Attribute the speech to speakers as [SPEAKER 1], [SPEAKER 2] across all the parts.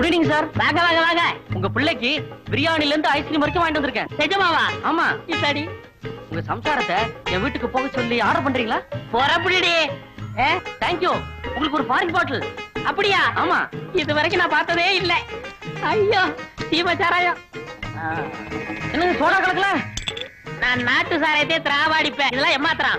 [SPEAKER 1] Good evening sir
[SPEAKER 2] வாங்க வாங்க வாங்க
[SPEAKER 1] உங்க பிள்ளைக்கு பிரியாணில இருந்து ஐஸ்கிரீம் வரைக்கும் வாங்கிட்டு வந்திருக்கேன்
[SPEAKER 2] நிஜமாவா
[SPEAKER 1] ஆமா
[SPEAKER 2] சரி
[SPEAKER 1] உங்க சம்சாரத்தை என் வீட்டுக்கு போக சொல்லி ஆர்டர் பண்றீங்களா
[SPEAKER 2] புறப்படிடி
[SPEAKER 1] தேங்க்யூ உங்களுக்கு ஒரு ஃபாரின் பாட்டில்
[SPEAKER 2] அப்படியா
[SPEAKER 1] ஆமா
[SPEAKER 2] இது வரைக்கும் நான் பார்த்ததே இல்ல ஐயோ சீம சாராயம்
[SPEAKER 1] என்னங்க சோடா கலக்கல
[SPEAKER 2] நான் நாட்டு சாராயத்தை திராவாடிப்பேன் இதெல்லாம் ஏமாத்துறான்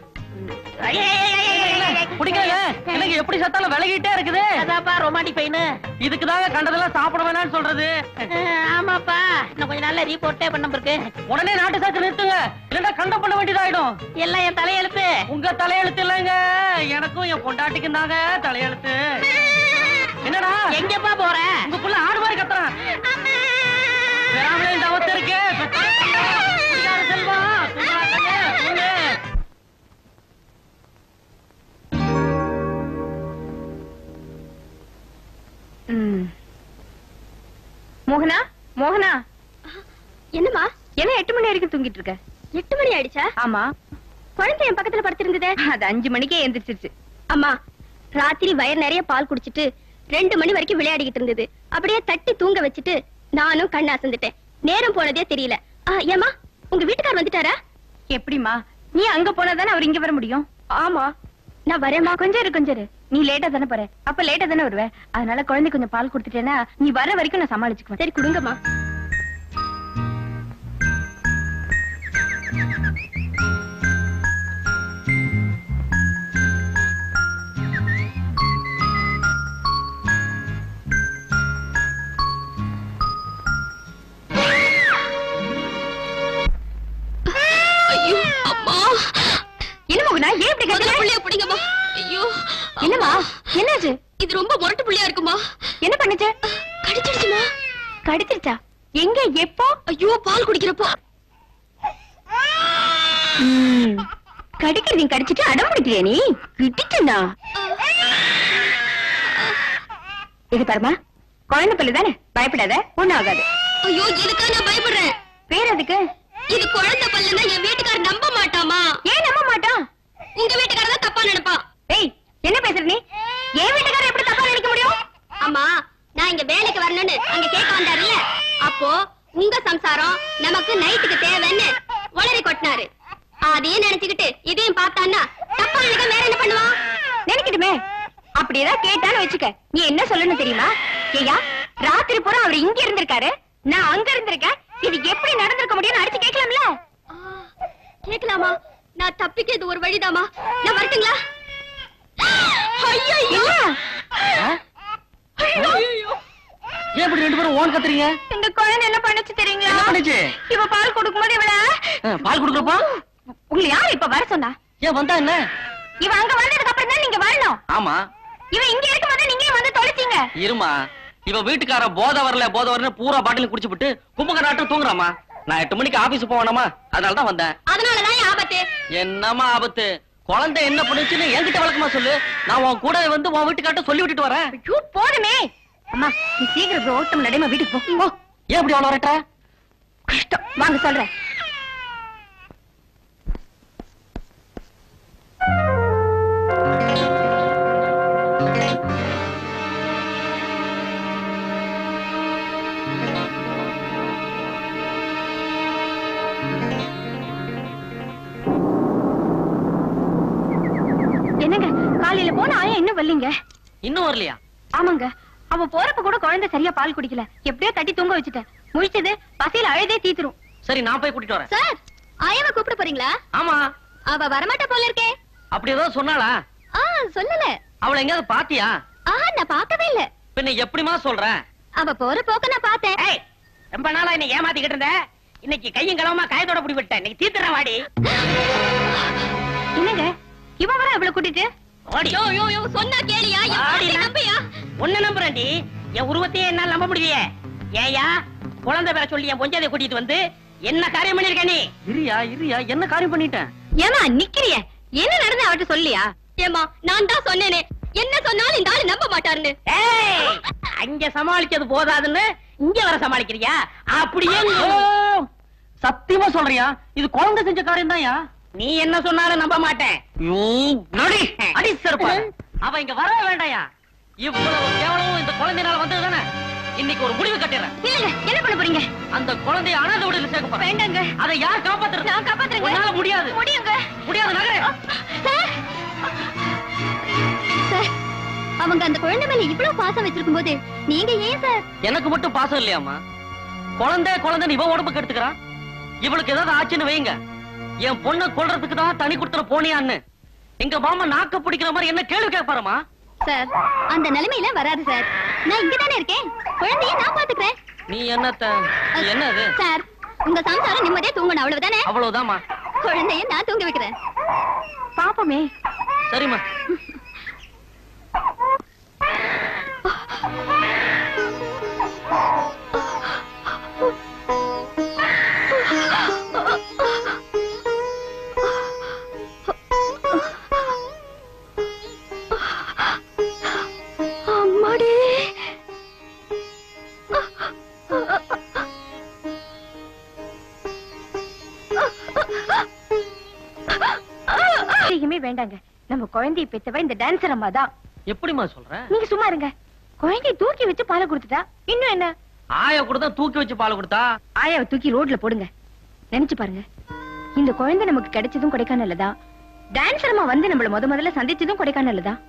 [SPEAKER 1] குடிக்கல எனக்கு எப்படி சத்தாலும் விலகிட்டே இருக்குது
[SPEAKER 2] அதாப்பா ரொமாட்டிக் பெயின்
[SPEAKER 1] இதுக்கு தாங்க கண்டதெல்லாம் சாப்பிட வேணாம்னு சொல்றது
[SPEAKER 2] ஆமாப்பா இன்னும் கொஞ்ச நாள்ல ரீபோர்ட்டே பண்ண இருக்கு
[SPEAKER 1] உடனே நாட்டு சாக்கு நிறுத்துங்க இல்லன்னா கண்டம் பண்ண வேண்டியதாயிடும்
[SPEAKER 2] எல்லாம் என் தலையெழுத்து
[SPEAKER 1] உங்க தலையெழுத்து இல்லைங்க எனக்கும் என் பொண்டாட்டிக்கும் தாங்க தலையெழுத்து என்னடா
[SPEAKER 2] எங்கப்பா போற
[SPEAKER 1] உங்க புள்ள ஆடு மாதிரி கத்துறான் பெறாமலே இந்த அவஸ்தை இருக்கு குடிகார செல்வா தூங்குடா கண்ணு, தூங்கு.
[SPEAKER 3] மோகனா மோகனா
[SPEAKER 4] என்னம்மா
[SPEAKER 3] என்ன எட்டு மணி வரைக்கும் தூங்கிட்டு இருக்க
[SPEAKER 4] எட்டு மணி ஆயிடுச்சா
[SPEAKER 3] ஆமா
[SPEAKER 4] குழந்தை என் பக்கத்துல படுத்திருந்ததே
[SPEAKER 3] அது அஞ்சு மணிக்கே எந்திரிச்சிருச்சு
[SPEAKER 4] அம்மா ராத்திரி வயிறு நிறைய பால் குடிச்சிட்டு ரெண்டு மணி வரைக்கும் விளையாடிக்கிட்டு இருந்தது அப்படியே தட்டி தூங்க வச்சுட்டு நானும் கண்ணு அசந்துட்டேன் நேரம் போனதே தெரியல ஆ, ஏம்மா உங்க வீட்டுக்கார் வந்துட்டாரா
[SPEAKER 3] எப்படிமா நீ அங்க போனா தானே அவர் இங்க வர முடியும்
[SPEAKER 4] ஆமா நான் வரேம்மா
[SPEAKER 3] கொஞ்சம் இரு கொஞ்சம் இரு நீ லேட்டா தானே போற அப்ப லேட்டா தானே வருவ அதனால குழந்தை கொஞ்சம் பால் கொடுத்துட்டேன்னா நீ வர வரைக்கும் நான் சமாளிச்சுக்குவேன்
[SPEAKER 4] சரி கொடுங்கம்மா
[SPEAKER 5] ஐயோ அம்மா
[SPEAKER 3] என்ன மோகனா ஏன் இப்படி
[SPEAKER 5] முதல்ல
[SPEAKER 3] கத்துற?
[SPEAKER 5] புள்ளைய பிடிங்கம்மா ஐயோ
[SPEAKER 3] என்னம்மா என்னாச்சு
[SPEAKER 5] இது ரொம்ப முரட்டு புள்ளையா இருக்குமா
[SPEAKER 3] என்ன பண்ணுச்சு
[SPEAKER 5] கடிச்சிடுச்சுமா
[SPEAKER 3] கடிச்சிருச்சா எங்க எப்போ
[SPEAKER 5] ஐயோ பால் குடிக்கிறப்போ
[SPEAKER 3] ம், கடிக்கிறது கடிச்சிட்டு அடம் பிடிக்கிறியா நீ கிட்டிச்சுண்டா இது பாருமா குழந்தை பிள்ளை தானே பயப்படாத ஒண்ணும் ஆகாது
[SPEAKER 5] ஐயோ இதுக்கா நான் பயப்படுறேன்
[SPEAKER 3] பேர் அதுக்கு
[SPEAKER 5] இது குழந்தை பல்லுன்னா என் வீட்டுக்காரர் நம்ப மாட்டாமா
[SPEAKER 3] ஏன் நம்ப மாட்டான்
[SPEAKER 5] உங்க வீட்டுக்காரர் தான் தப்பா நினைப்பான்
[SPEAKER 3] ஏய் என்ன பேசுற நீ என் வீட்டுக்காரர் எப்படி தப்பா நினைக்க முடியும்
[SPEAKER 5] அம்மா நான் இங்க வேலைக்கு வரணும்னு அங்க கேட்க வந்தாருல்ல அப்போ உங்க சம்சாரம் நமக்கு நைட்டுக்கு தேவைன்னு உளறி கொட்டினாரு அதையும் நினைச்சுக்கிட்டு இதையும் பார்த்தான்னா தப்பா நினைக்க வேற என்ன பண்ணுவான்
[SPEAKER 3] நினைக்கட்டுமே அப்படி ஏதாவது கேட்டான்னு வச்சுக்க நீ என்ன சொல்லணும் தெரியுமா ஏய்யா ராத்திரி பூரா அவர் இங்க இருந்திருக்காரு நான் அங்க இருந்திருக்கேன் இது எப்படி நடந்திருக்க முடியும்னு அடிச்சு கேட்கலாம்ல
[SPEAKER 5] ஆ, கேட்கலாமா நான் தப்பிக்க இது ஒரு வழிதாமா நான் வரட்டுங்களா ஐயோ
[SPEAKER 1] ஆ? ஏன் இப்படி ரெண்டு பேரும் ஓன் கத்துறீங்க
[SPEAKER 3] இந்த குழந்தை என்ன பண்ணுச்சு தெரியுங்களா
[SPEAKER 1] என்ன பண்ணுச்சு
[SPEAKER 3] இவ பால் கொடுக்கும்போது இவள
[SPEAKER 1] ஆ, பால் குடுக்குறப்பா
[SPEAKER 3] உங்களை யார் இப்ப வர சொன்னா
[SPEAKER 1] ஏன் வந்தா என்ன
[SPEAKER 3] இவ அங்க வந்ததுக்கு அப்புறம் தான் நீங்க வரணும்
[SPEAKER 1] ஆமா
[SPEAKER 3] இவ இங்க இருக்கும்போது நீங்க வந்து தொலைச்சீங்க
[SPEAKER 1] இருமா இவ வீட்டுக்கார போத வரல போத வரல பூரா பாட்டில் குடிச்சுப்புட்டு கும்பகராட்டம் தூங்குறாமா நான் எட்டு மணிக்கு ஆபீஸ் போவேனாமா அதனால தான் வந்தேன்
[SPEAKER 5] அதனாலதான் என் ஆபத்து
[SPEAKER 1] என்னமா ஆபத்து குழந்தை என்ன பண்ணுச்சுன்னு என்கிட்ட வழக்கமா சொல்லு நான் உன் கூட வந்து உன் வீட்டுக்காட்ட சொல்லி விட்டுட்டு வரேன்
[SPEAKER 3] ஐயோ போதுமே அம்மா நீ சீக்கிரம் போய் ஓட்டம் நடைமா வீட்டுக்கு போ போ.
[SPEAKER 1] ஏன் இப்படி அவ்வளவு வரட்ட
[SPEAKER 3] கஷ்டம் வாங்க சொல்றேன் என்னங்க காலையில போன ஆயா இன்னும் வரலீங்க
[SPEAKER 1] இன்னும் வரலையா
[SPEAKER 3] ஆமாங்க அவ போறப்ப கூட குழந்தை சரியா பால் குடிக்கல எப்படியோ தட்டி தூங்க வச்சுட்டேன் முழிச்சது பசியில அழுதே தீத்துரும்
[SPEAKER 1] சரி நான் போய் கூட்டிட்டு வரேன்
[SPEAKER 5] சார் ஆயாவை கூப்பிட போறீங்களா
[SPEAKER 1] ஆமா
[SPEAKER 5] அவ வரமாட்டா போல இருக்கே
[SPEAKER 1] அப்படி ஏதோ சொன்னாளா
[SPEAKER 5] ஆ சொல்லல
[SPEAKER 1] அவளை எங்கயாவது பாத்தியா
[SPEAKER 5] ஆ நான் பார்க்கவே இல்ல
[SPEAKER 1] பின்ன எப்படிமா சொல்ற
[SPEAKER 5] அவ போற போக்க நான் பார்த்தேன்
[SPEAKER 2] ஏய் ரொம்ப நாளா என்ன ஏமாத்திக்கிட்டு இருந்த இன்னைக்கு கையும் களவுமா காயத்தோட புடி விட்டேன் இன்னைக்கு தீர்த்துறேன் வாடி
[SPEAKER 3] என்னங்க இவன் வர இவ்வளவு கூட்டிட்டு
[SPEAKER 2] ஓடி
[SPEAKER 5] யோ யோ யோ சொன்னா கேளியா என்
[SPEAKER 2] ஆடி
[SPEAKER 5] வார்த்தையை
[SPEAKER 2] நான்.
[SPEAKER 5] நம்பியா
[SPEAKER 2] உன்ன நம்புறேன்டி என் உருவத்தையே என்னால நம்ப முடியலையே ஏயா குழந்தை பேர சொல்லி என் பொஞ்சாதை கூட்டிட்டு வந்து என்ன காரியம் பண்ணிருக்க நீ
[SPEAKER 1] இரியா இரியா என்ன காரியம் பண்ணிட்டேன்
[SPEAKER 3] ஏமா நிக்கிறிய என்ன நடந்து அவட்ட சொல்லியா
[SPEAKER 5] ஏமா நான் தான் சொன்னேனே என்ன சொன்னாலும் இந்த ஆளு நம்ப மாட்டாருன்னு
[SPEAKER 2] ஏய் அங்க சமாளிச்சது போதாதுன்னு இங்க வர சமாளிக்கிறியா அப்படியே
[SPEAKER 1] ஓ, சத்தியமா சொல்றியா இது குழந்தை செஞ்ச காரியம் தான்யா
[SPEAKER 2] நீ என்ன சொன்னாலும் நம்ப மாட்டேன்
[SPEAKER 1] நடி அடி செருப்பா அவ இங்க வரவே வேண்டாயா இவ்வளவு கேவலமும் இந்த குழந்தைனால வந்தது தானே இன்னைக்கு ஒரு முடிவு கட்டிடுறேன்
[SPEAKER 3] இல்லங்க என்ன பண்ண போறீங்க
[SPEAKER 1] அந்த குழந்தைய அனாதை விடுதல சேர்க்க போறேன்
[SPEAKER 3] வேண்டாங்க
[SPEAKER 1] அதை யார் காப்பாத்துறது
[SPEAKER 3] நான் காப்பாத்துறேங்க
[SPEAKER 1] உன்னால முடியாது
[SPEAKER 3] முடியுங்க
[SPEAKER 1] முடியாது நகரே
[SPEAKER 4] சார் சார் அவங்க அந்த குழந்தை மேல இவ்வளவு பாசம் வச்சிருக்கும் போது நீங்க ஏன் சார்
[SPEAKER 1] எனக்கு மட்டும் பாசம் இல்லையாமா குழந்தை குழந்தைன்னு இவ உடம்புக்கு எடுத்துக்கிறான் இவளுக்கு ஏதாவது ஆச்சுன்னு வைங்க என் பொண்ணை கொல்றதுக்கு தான் தனி கொடுத்துற போனியான்னு எங்க மாமா நாக்க பிடிக்கிற மாதிரி என்ன கேள்வி கேட்பாரமா
[SPEAKER 4] சார் அந்த நிலைமையில வராது சார் நான் இங்க தானே இருக்கேன் குழந்தைய நான் பாத்துக்கிறேன்
[SPEAKER 1] நீ என்னத்த நீ என்ன அது
[SPEAKER 4] சார் உங்க சம்சாரம் நிம்மதியா தூங்கணும் அவ்வளவுதானே
[SPEAKER 1] அவ்வளவுதாம்மா
[SPEAKER 4] குழந்தைய நான் தூங்க வைக்கிறேன்
[SPEAKER 3] பாப்போமே
[SPEAKER 1] சரிம்மா
[SPEAKER 3] அம்மாடி எதையுமே வேண்டாங்க நம்ம குழந்தைய பெத்தவ இந்த டான்சர் அம்மா தான்
[SPEAKER 1] எப்படிம்மா சொல்ற
[SPEAKER 3] நீங்க சும்மா இருங்க குழந்தைய தூக்கி வச்சு பாலை கொடுத்துட்டா இன்னும் என்ன
[SPEAKER 1] ஆயா கூட தான் தூக்கி வச்சு பால் கொடுத்தா
[SPEAKER 3] ஆயாவை தூக்கி ரோட்ல போடுங்க நினைச்சு பாருங்க இந்த குழந்தை நமக்கு கிடைச்சதும் கொடைக்கானல்ல தான் டான்சர் அம்மா வந்து நம்மள முத முதல்ல சந்திச்சதும் கொடைக்கானல்ல தான்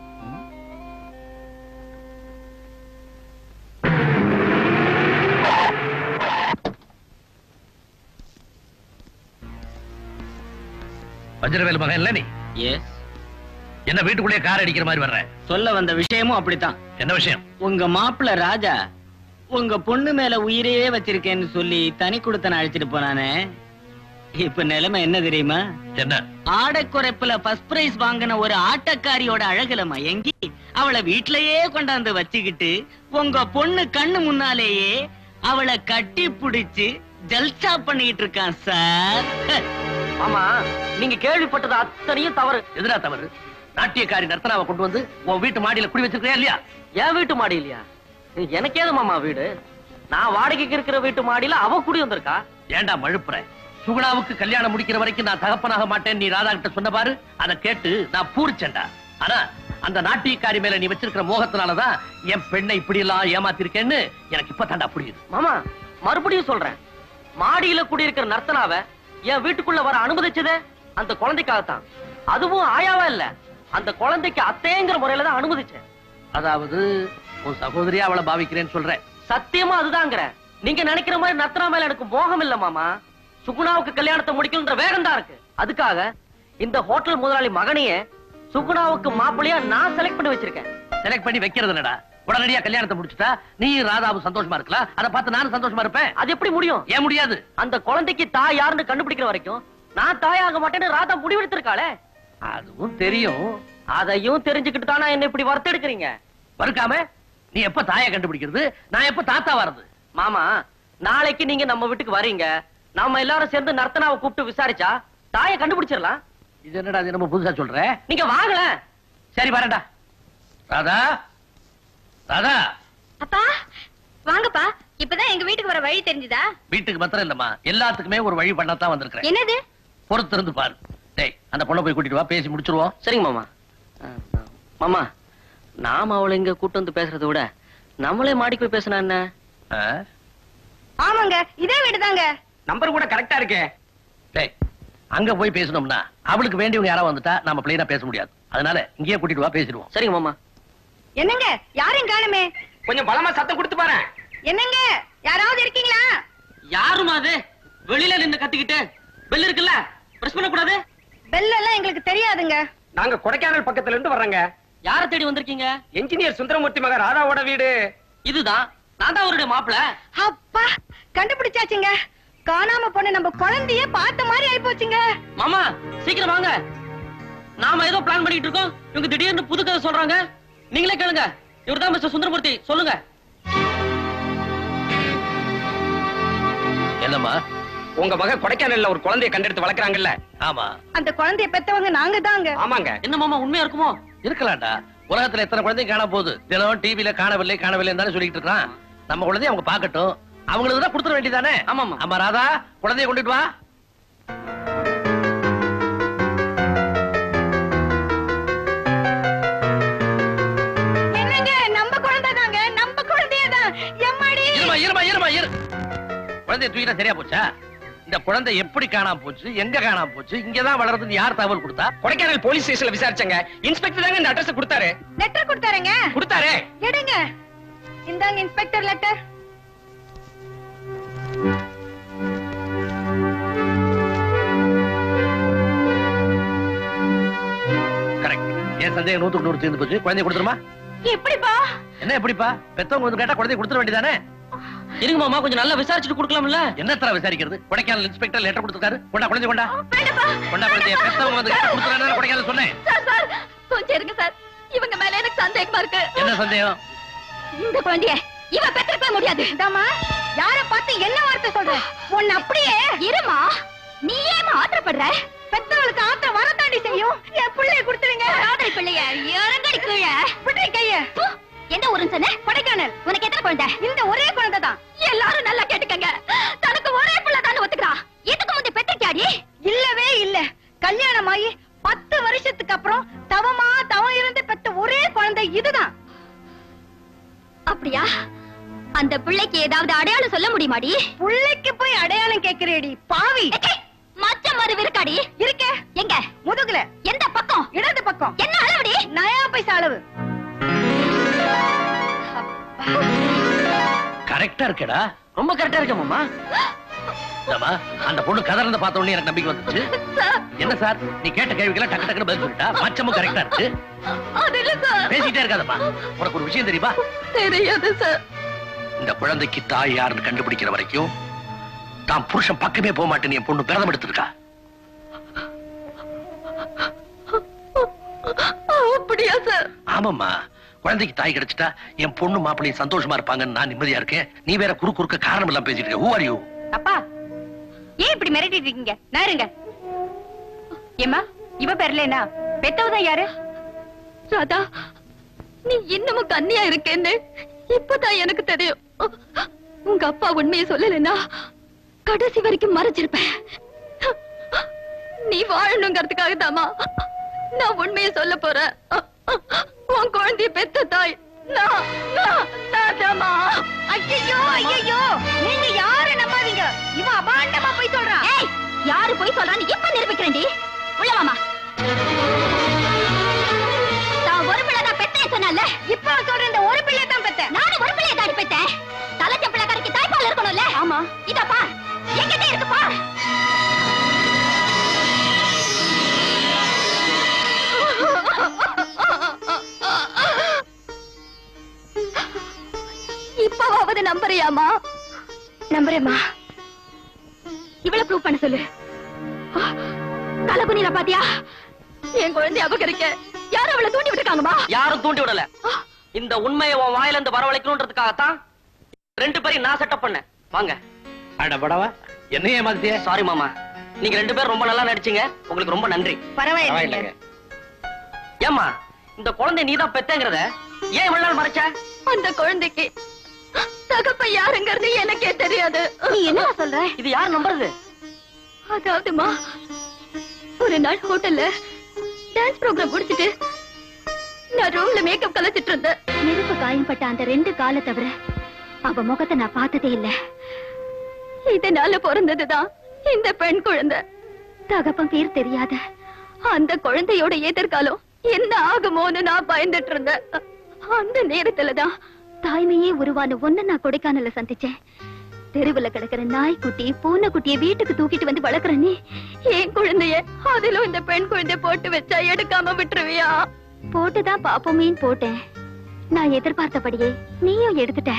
[SPEAKER 6] வஜ்ரவேல் மகன் இல்ல நீ
[SPEAKER 1] எஸ்
[SPEAKER 6] என்ன வீட்டுக்குள்ளே கார் அடிக்கிற மாதிரி வர்ற
[SPEAKER 7] சொல்ல வந்த விஷயமும் அப்படித்தான்
[SPEAKER 6] என்ன விஷயம்
[SPEAKER 7] உங்க மாப்பிள்ள ராஜா உங்க பொண்ணு மேல உயிரையே வச்சிருக்கேன்னு சொல்லி தனி கொடுத்தன அழைச்சிட்டு போனானே இப்ப நிலைமை என்ன தெரியுமா
[SPEAKER 6] என்ன
[SPEAKER 7] ஆடக்குறைப்புல ஃபர்ஸ்ட் பிரைஸ் வாங்கின ஒரு ஆட்டக்காரியோட அழகுல மயங்கி அவளை வீட்லயே கொண்டாந்து வச்சுக்கிட்டு உங்க பொண்ணு கண்ணு முன்னாலேயே அவளை கட்டி புடிச்சு ஜல்சா பண்ணிட்டு இருக்கான் சார்
[SPEAKER 1] ஆமா நீங்க கேள்விப்பட்டது அத்தனையும் தவறு
[SPEAKER 6] எதிரா தவறு நாட்டியக்காரி நர்த்தனாவை கொண்டு வந்து உன் வீட்டு மாடியில குடி வச்சிருக்கியா இல்லையா
[SPEAKER 1] என் வீட்டு மாடி இல்லையா எனக்கு ஏது மாமா வீடு நான் வாடகைக்கு இருக்கிற வீட்டு மாடியில அவ குடி வந்திருக்கா
[SPEAKER 6] ஏன்டா மழுப்புற சுகுணாவுக்கு கல்யாணம் முடிக்கிற வரைக்கும் நான் தகப்பனாக மாட்டேன் நீ ராதா கிட்ட சொன்ன பாரு அதை கேட்டு நான் பூரிச்சேன்டா ஆனா அந்த நாட்டியக்காரி மேல நீ வச்சிருக்கிற மோகத்தினாலதான் என் பெண்ணை இப்படி எல்லாம் ஏமாத்திருக்கேன்னு எனக்கு இப்ப தாண்டா புரியுது
[SPEAKER 1] மாமா மறுபடியும் சொல்றேன் மாடியில குடியிருக்கிற நர்த்தனாவ என் வீட்டுக்குள்ள வர அனுமதிச்சதே அந்த குழந்தைக்காகத்தான் அதுவும் ஆயாவா இல்ல அந்த குழந்தைக்கு அத்தேங்கிற முறையில தான் அனுமதிச்சேன்
[SPEAKER 6] அதாவது உன் சகோதரியா அவளை பாவிக்கிறேன்னு சொல்றேன்
[SPEAKER 1] சத்தியமா அதுதாங்கிற நீங்க நினைக்கிற மாதிரி நர்த்தனா மேல எனக்கு மோகம் இல்ல மாமா சுகுணாவுக்கு கல்யாணத்தை முடிக்கணும்ன்ற வேகம் தான் இருக்கு அதுக்காக இந்த ஹோட்டல் முதலாளி மகனையே சுகுணாவுக்கு மாப்பிள்ளையா நான் செலக்ட் பண்ணி வச்சிருக்கேன்
[SPEAKER 6] செலக்ட் பண்ணி வைக்கிறது இல்லடா உடனடியா கல்யாணத்தை முடிச்சுட்டா நீ ராதாவும் சந்தோஷமா இருக்கலாம் அதை பார்த்து நானும் சந்தோஷமா இருப்பேன்
[SPEAKER 1] அது எப்படி முடியும்
[SPEAKER 6] ஏன் முடியாது
[SPEAKER 1] அந்த குழந்தைக்கு தாய் யாருன்னு கண்டுபிடிக்கிற வரைக்கும் நான் தாயாக மாட்டேன்னு ராதா முடிவெடுத்திருக்காளே
[SPEAKER 6] அதுவும் தெரியும்
[SPEAKER 1] அதையும் தெரிஞ்சுக்கிட்டு தானே என்ன இப்படி வறுத்தெடுக்கிறீங்க
[SPEAKER 6] மறுக்காம நீ எப்ப தாயை கண்டுபிடிக்கிறது நான் எப்ப தாத்தா வர்றது
[SPEAKER 1] மாமா நாளைக்கு நீங்க நம்ம வீட்டுக்கு வரீங்க நாம எல்லாரும் சேர்ந்து நர்த்தனாவை கூப்பிட்டு விசாரிச்சா தாயை கண்டுபிடிச்சிடலாம்
[SPEAKER 6] இது என்னடா இது நம்ம புதுசா சொல்ற
[SPEAKER 1] நீங்க வாங்கல
[SPEAKER 6] சரி வரேன்டா ராதா ராதா
[SPEAKER 3] அப்பா வாங்கப்பா இப்பதான் எங்க வீட்டுக்கு வர வழி தெரிஞ்சுதா
[SPEAKER 6] வீட்டுக்கு மாத்திரம் இல்லம்மா எல்லாத்துக்குமே ஒரு வழி பண்ணத்தான் வந்திருக்கிறேன்
[SPEAKER 3] என்னது
[SPEAKER 6] பொறுத்து இருந்து பாரு டேய் அந்த பொண்ணை போய் கூட்டிட்டு வா பேசி முடிச்சிருவோம்
[SPEAKER 1] சரிங்க மாமா அஹ், அஹ், மாமா நாம அவளை இங்க கூட்டு வந்து பேசுறதை விட நம்மளே மாடிக்கு போய் பேசினா என்ன
[SPEAKER 6] ஆ?
[SPEAKER 3] ஆமாங்க இதே வீடுதாங்க
[SPEAKER 7] நம்பர் கூட கரெக்டா இருக்கே
[SPEAKER 6] டேய் அங்க போய் பேசணும்னா அவளுக்கு வேண்டியவங்க யாராவது வந்துட்டா நாம பிளைனா பேச முடியாது அதனால இங்கேயே கூட்டிட்டு வா பேசிடுவோம்
[SPEAKER 1] சரிங்க மாமா
[SPEAKER 3] என்னங்க யாரையும் காணுமே
[SPEAKER 7] கொஞ்சம் பலமா சத்தம் கொடுத்து பாரு
[SPEAKER 3] என்னங்க யாராவது இருக்கீங்களா
[SPEAKER 1] யாருமா அது வெளியில நின்னு கத்திக்கிட்டு பெல் இருக்குல்ல பிரஸ் பண்ண கூடாது
[SPEAKER 3] பெல் எல்லாம் எங்களுக்கு தெரியாதுங்க
[SPEAKER 7] நாங்க கொடைக்கானல் பக்கத்துல இருந்து வர்றோங்க
[SPEAKER 1] யார தேடி வந்திருக்கீங்க
[SPEAKER 7] என்ஜினியர் சுந்தரமூர்த்தி மக ராதாவோட வீடு
[SPEAKER 1] இதுதான் நான் தான் அவருடைய மாப்பிள்ள
[SPEAKER 3] அப்பா கண்டுபிடிச்சாச்சுங்க காணாம போன நம்ம குழந்தைய பார்த்த மாதிரி ஆயி போச்சுங்க
[SPEAKER 1] மாமா சீக்கிரம் வாங்க நாம ஏதோ பிளான் பண்ணிட்டு இருக்கோம் இவங்க திடீர்னு புது கதை சொல்றாங்க நீங்களே கேளுங்க இவர்தான் மிஸ்டர் சுந்தரமூர்த்தி சொல்லுங்க
[SPEAKER 6] என்னம்மா
[SPEAKER 7] உங்க மக கொடைக்கானல்ல ஒரு குழந்தைய கண்டெடுத்து வளர்க்கறாங்கல்ல
[SPEAKER 6] ஆமா
[SPEAKER 3] அந்த குழந்தைய பெத்தவங்க நாங்க தாங்க
[SPEAKER 7] ஆமாங்க
[SPEAKER 1] என்ன மாமா உண்மையா இருக்குமோ
[SPEAKER 6] இருக்கலாம்டா உலகத்துல எத்தனை குழந்தைங்க காண போகுது தினம் டிவில காணவில்லை காணவில்லை தானே சொல்லிட்டு இருக்கான் நம்ம குழந்தைய அவங்க பாக்கட்டும் அவங்களுக்கு தான் கொடுத்துட வேண்டியதானே
[SPEAKER 1] ஆமாமா.
[SPEAKER 6] ஆமா ராதா குழந்தைய கொண்டுட்டு வா
[SPEAKER 3] என்ன
[SPEAKER 6] குழந்தைய தூக்கிட்டா சரியா போச்சா இந்த குழந்தை எப்படி காணாம போச்சு எங்க காணாம போச்சு இங்கதான் வளருதுன்னு யார் தகவல் கொடுத்தா
[SPEAKER 8] கொடைக்கானல் போலீஸ் ஸ்டேஷன்ல விசாரிச்சங்க இன்ஸ்பெக்டர் தாங்க இந்த அட்ரஸ் கொடுத்தாரு
[SPEAKER 3] லெட்டர் கொடுத்தாருங்க
[SPEAKER 8] கொடுத்தாரே
[SPEAKER 3] எடுங்க இந்தாங்க இன்ஸ்பெக்டர் லெட்டர்
[SPEAKER 6] கரெக்ட் ஏன் சந்தேகம் நூத்துக்கு நூறு தீர்ந்து போச்சு குழந்தைய கொடுத்துருமா
[SPEAKER 3] எப்படிப்பா
[SPEAKER 6] என்ன எப்படிப்பா பெத்தவங்க வந்து கேட்டா குழந்தைய கொடுத்துட வேண்டியதானே
[SPEAKER 1] இருங்க மாமா கொஞ்சம் நல்லா விசாரிச்சுட்டு கொடுக்கலாம்ல
[SPEAKER 6] என்ன தர விசாரிக்கிறது கொடைக்கானல் இன்ஸ்பெக்டர் லெட்டர் கொடுத்துருக்காரு கொண்டா குழந்தை கொண்டா
[SPEAKER 3] வேண்டாப்பா
[SPEAKER 6] கொண்டா குழந்தைய பெத்தவங்க வந்து கேட்டா கொடுத்துறாங்க கொடைக்கானல் சொன்னேன்
[SPEAKER 3] சார் சார் கொஞ்சம் இருங்க சார் இவங்க மேல எனக்கு சந்தேகமா இருக்கு
[SPEAKER 6] என்ன சந்தேகம்
[SPEAKER 3] இந்த குழந்தைய இவ பெற்றிருக்க முடியாது இதாமா யார பார்த்து என்ன வார்த்தை சொல்ற உன்னை அப்படியே இருமா நீ ஏன் ஆத்திரப்படுற பெத்தவளுக்கு ஆத்திரம் வரத்தாண்டி செய்யும் என் பிள்ளைய கொடுத்துருங்க ராதரி பிள்ளைய இறங்கடி கீழே பிள்ளை கைய எந்த ஊருன்னு சொன்ன கொடைக்கானல் உனக்கு எத்தனை குழந்தை இந்த ஒரே குழந்தை தான் எல்லாரும் நல்லா கேட்டுக்கங்க தனக்கு ஒரே பிள்ளை தான் ஒத்துக்கிறா எதுக்கு முந்தைய பெற்றிருக்காடி இல்லவே இல்ல கல்யாணம் ஆகி பத்து வருஷத்துக்கு அப்புறம் தவமா தவம் இருந்து பெத்த ஒரே குழந்தை இதுதான் அப்படியா அந்த பிள்ளைக்கு ஏதாவது அடையாளம் சொல்ல முடியுமாடி பிள்ளைக்கு போய் அடையாளம் கேக்குறேடி பாவி மச்ச மறு இருக்காடி இருக்க எங்க முதுகுல எந்த பக்கம் இடது பக்கம் என்ன அளவுடி நயா பைசா அளவு
[SPEAKER 6] கரெக்டா இருக்கேடா
[SPEAKER 1] ரொம்ப கரெக்டா இருக்க மாமா
[SPEAKER 6] இந்தாம்மா, அந்த பொண்ணு கதறந்த பார்த்த உடனே எனக்கு நம்பிக்கை வந்துச்சு என்ன சார் நீ கேட்ட கேள்விக்கெல்லாம் டக்கு டக்குன்னு பதில் சொல்லிட்டா மச்சமும் கரெக்டா இருக்கு
[SPEAKER 3] அது இல்ல சார்
[SPEAKER 6] பேசிட்டே இருக்காதம்மா உனக்கு ஒரு விஷயம் தெரியுமா
[SPEAKER 3] தெரியாது சார்
[SPEAKER 6] இந்த குழந்தைக்கு தாய் யாருன்னு கண்டுபிடிக்கிற வரைக்கும் தான் புருஷன் பக்கமே போக மாட்டேன்னு என் பொண்ணு பிரதம் எடுத்திருக்கா
[SPEAKER 3] அப்படியா சார்
[SPEAKER 6] ஆமாம்மா குழந்தைக்கு தாய் கிடைச்சிட்டா என் பொண்ணு மாப்பிள்ளையும் சந்தோஷமா இருப்பாங்கன்னு நான் நிம்மதியா இருக்கேன் நீ வேற குறு குறுக்க காரணம் எல்லாம் பேசிட்டு இருக்க Who are you?
[SPEAKER 3] அப்பா ஏன் இப்படி மிரட்டிட்டு இருக்கீங்க நான் இருங்க ஏமா இவ பேர்லனா பெத்தவதான் யாரு ராதா நீ இன்னமும் கன்னியா இருக்கேன்னு இப்பதான் எனக்கு தெரியும் உங்க அப்பா உண்மையை சொல்லலைன்னா கடைசி வரைக்கும் மறைச்சிருப்பேன் நீ வாழணுங்கிறதுக்காக தாமா நான் உண்மையை சொல்ல போறேன் உன் குழந்தைய பெத்த தாய் நான் நான் நான் தாமா ஐயோ ஐயோ நீங்க யார நம்பாதீங்க இவ அபாண்டமா போய் சொல்றா ஏய் யாரு போய் சொல்றான்னு இப்ப நிரூபிக்கிறேன்டி உள்ள வாமா நான் ஒரு பிள்ளை தான் பெத்தேன் சொன்னல இப்ப சொல்றேன் இந்த ஒரு பிள்ளை தான் பெத்தேன் நானும் ஒரு பிள்ளைய தான் பெத்தேன் தலைச்ச பிள்ளைக்காரருக்கு தாய்ப்பால் இருக்கணும்ல ஆமா இதப்பா எங்கிட்ட இருக்குப்பா இப்பவாவது நம்புறியாமா நம்புறேம்மா இவள ப்ரூவ் பண்ண சொல்லு தலகுனில பாத்தியா என் குழந்தை அபகரிக்க யாரும் அவளை தூண்டி விட்டுருக்காங்கம்மா
[SPEAKER 1] யாரும் தூண்டி விடல இந்த உண்மையை உன் வாயில இருந்து வரவழைக்கணுன்றதுக்காகத்தான் ரெண்டு பேரையும் நான் செட்டப் பண்ணேன் வாங்க
[SPEAKER 6] அட படவா என்னையே மாதிரியே
[SPEAKER 1] சாரி மாமா நீங்க ரெண்டு பேரும் ரொம்ப நல்லா நடிச்சீங்க உங்களுக்கு ரொம்ப நன்றி
[SPEAKER 6] பரவாயில்லைங்க
[SPEAKER 1] ஏமா இந்த குழந்தை நீதான் பெத்தங்கிறத ஏன் இவ்வளவு நாள் மறைச்ச
[SPEAKER 3] அந்த குழந்தைக்கு தகப்ப யாருங்கிறது எனக்கே தெரியாது நீ என்ன சொல்ற
[SPEAKER 1] இது யார் நம்புறது
[SPEAKER 3] அதாவதுமா ஒரு நாள் ஹோட்டல்ல டான்ஸ் ப்ரோக்ராம் முடிச்சிட்டு நான் ரூம்ல மேக்கப் கலச்சிட்டு இருந்தேன் நெருப்பு காயம்பட்ட அந்த ரெண்டு காலை தவிர அவ முகத்தை நான் பார்த்ததே இல்ல இதனால பிறந்ததுதான் இந்த பெண் குழந்தை தகப்பன் பேர் தெரியாத அந்த குழந்தையோட எதிர்காலம் என்ன ஆகுமோன்னு நான் பயந்துட்டு இருந்தேன் அந்த நேரத்துலதான் தாய்மையே உருவான ஒண்ணு நான் கொடைக்கானல்ல சந்திச்சேன் தெருவுல கிடக்குற நாய்க்குட்டி பூனைக்குட்டிய வீட்டுக்கு தூக்கிட்டு வந்து வளர்க்குற நீ என் குழந்தைய அதிலும் இந்த பெண் குழந்தைய போட்டு வச்சா எடுக்காம விட்டுருவியா போட்டுதான் பாப்போமேன்னு போட்டேன் நான் எதிர்பார்த்தபடியே நீயும் எடுத்துட்ட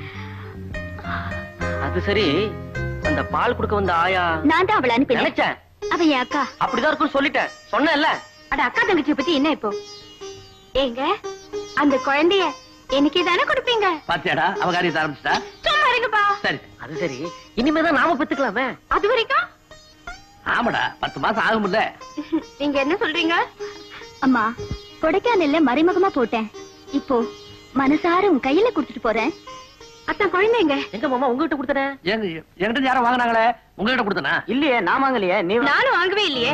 [SPEAKER 1] அது சரி அந்த பால் கொடுக்க வந்த ஆயா
[SPEAKER 3] நான் தான் அவளை அனுப்பினேன்
[SPEAKER 1] நினைச்சேன்
[SPEAKER 3] அவ என் அக்கா
[SPEAKER 1] அப்படிதான் இருக்கும் சொல்லிட்டேன் சொன்னேன்ல
[SPEAKER 3] அட அக்கா தங்கச்சிய பத்தி என்ன இப்போ ஏங்க அந்த குழந்தைய எனக்கு தானே கொடுப்பீங்க
[SPEAKER 6] பாத்தியாடா அவ காரியத்தை ஆரம்பிச்சிட்டா
[SPEAKER 3] சும்மா இருங்கப்பா
[SPEAKER 6] சரி
[SPEAKER 1] அது சரி இனிமேதான் நாம பெத்துக்கலாமே
[SPEAKER 3] அது வரைக்கும்
[SPEAKER 6] ஆமாடா பத்து மாசம் ஆகும்ல
[SPEAKER 3] நீங்க என்ன சொல்றீங்க அம்மா கொடைக்கானல்ல மறைமுகமா போட்டேன் இப்போ மனசார உன் கையில குடுத்துட்டு போறேன் அத்தான் குழந்தைங்க
[SPEAKER 1] எங்க மாமா உங்ககிட்ட கொடுத்தனே
[SPEAKER 6] எங்க என்கிட்ட யாரும் வாங்குனாங்களே உங்ககிட்ட கொடுத்தனா
[SPEAKER 1] இல்லையே நான் வாங்கலையே நீ
[SPEAKER 3] நானும் வாங்கவே இல்லையே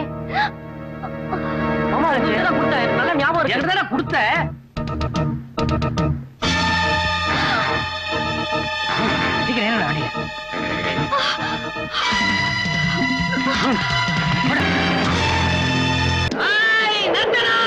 [SPEAKER 1] மாமா எனக்கு கொடுத்தேன் எனக்கு நல்ல ஞாபகம் இருக்கு
[SPEAKER 6] என்கிட்ட தானே கொடுத்த சீக்கிரம் என்ன
[SPEAKER 2] ஏய், நிறுத்தடா!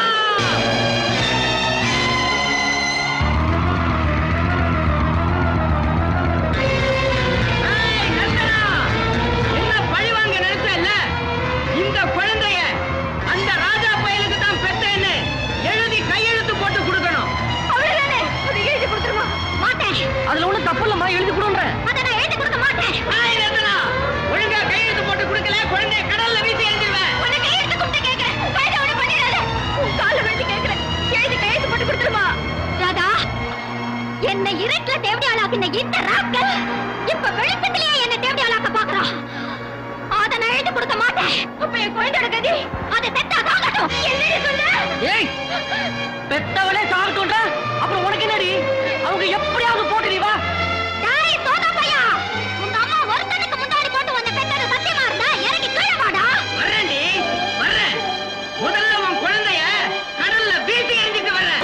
[SPEAKER 2] ஏய், நிறுத்தடா! என்ன பழிவாங்க நினைச்சல்ல? இந்த குழந்தைய அந்த ராஜா பயலுக்கு தான் பெத்தேன்னு எழுதி கையெழுத்து போட்டு கொடுக்கணும்
[SPEAKER 4] அவ்வளவுதானே அதை எழுதி கொடுத்துருமா மாட்டேன்
[SPEAKER 1] அதுல ஒண்ணும் தப்பு இல்லம்மா எழுதி கொடுன்றேன்
[SPEAKER 4] அதை நான் எழுதி கொடுக்க மாட்டேன்
[SPEAKER 2] ஏய், நிறுத்தடா! ஒழுங்கா கையெழுத்து போட்டு கொடுக்கல குழந்தைய கடல்ல வீசி எறிஞ்சிருவேன்
[SPEAKER 4] உன்னை கையெழுத்து கும்பிட்டு கேட்கிறேன் கைதை ஒண்ணு பண்ணிடாத உன் கால விழுந்து கேட்கிறேன் எழுதி கையெழுத்து போட்டு கொடுத்துருமா ராதா என்னை இருட்டுல தேவடி ஆளாக்குன இந்த ராஸ்கல் இப்ப வெளிச்சத்திலேயே என்னை தேவடி ஆளாக்க பாக்குறான் அதை நான் எழுதி கொடுக்க மாட்டேன் இப்ப என் குழந்தையோட கதி அதை செத்தா தாகட்டும் என்னடி சொல்லு
[SPEAKER 1] ஏய் பெத்தவளே சாகட்டும்டா அப்புறம் உனக்கு என்னடி அவங்க எப்படியாவது போட்டு நீ வா
[SPEAKER 4] டேய் சோதா பையா உங்க அம்மா ஒருத்தனுக்கு முன்னாடி போட்டு உன்னை பெத்தது சத்தியமா இருந்தா இறங்கி கீழே வாடா
[SPEAKER 2] வர்றேன்டி வர்றேன் முதல்ல உன் குழந்தைய கடல்ல வீசி எறிஞ்சிட்டு வர்றேன்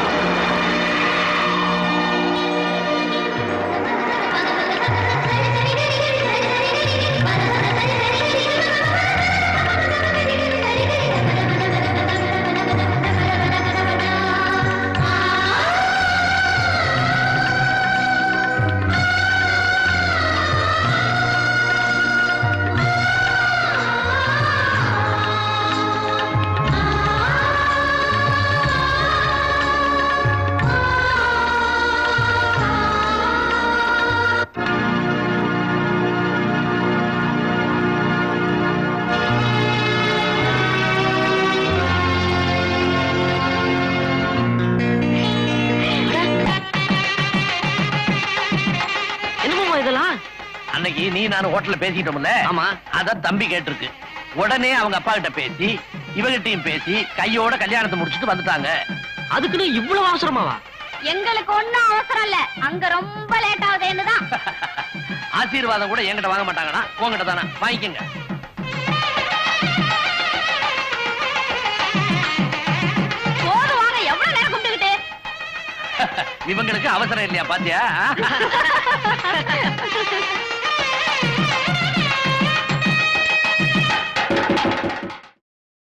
[SPEAKER 1] என்னமாமா இதெல்லாம்
[SPEAKER 6] அன்னைக்கு நீ நானும் ஹோட்டல்ல பேசிட்டோம்ல
[SPEAKER 1] ஆமா.
[SPEAKER 6] அத தம்பி கேட்டிருக்கு உடனே அவங்க அப்பா கிட்ட பேசி இவகிட்டையும் பேசி கையோட கல்யாணத்தை முடிச்சிட்டு வந்துட்டாங்க
[SPEAKER 1] அதுக்குன்னு இவ்வளவு அவசரமாவா
[SPEAKER 4] எங்களுக்கு ஒண்ணும் அவசரம் இல்ல அங்க ரொம்ப லேட் ஆகுதுன்னு தான்
[SPEAKER 6] ஆசீர்வாதம் கூட என்கிட்ட வாங்க மாட்டாங்கடா உங்ககிட்ட தானே வாங்கிக்கங்க
[SPEAKER 4] போதும் வாங்க எவ்வளவு நேரம் கும்பிட்டுக்கிட்டு
[SPEAKER 6] இவங்களுக்கு அவசரம் இல்லையா பாத்தியா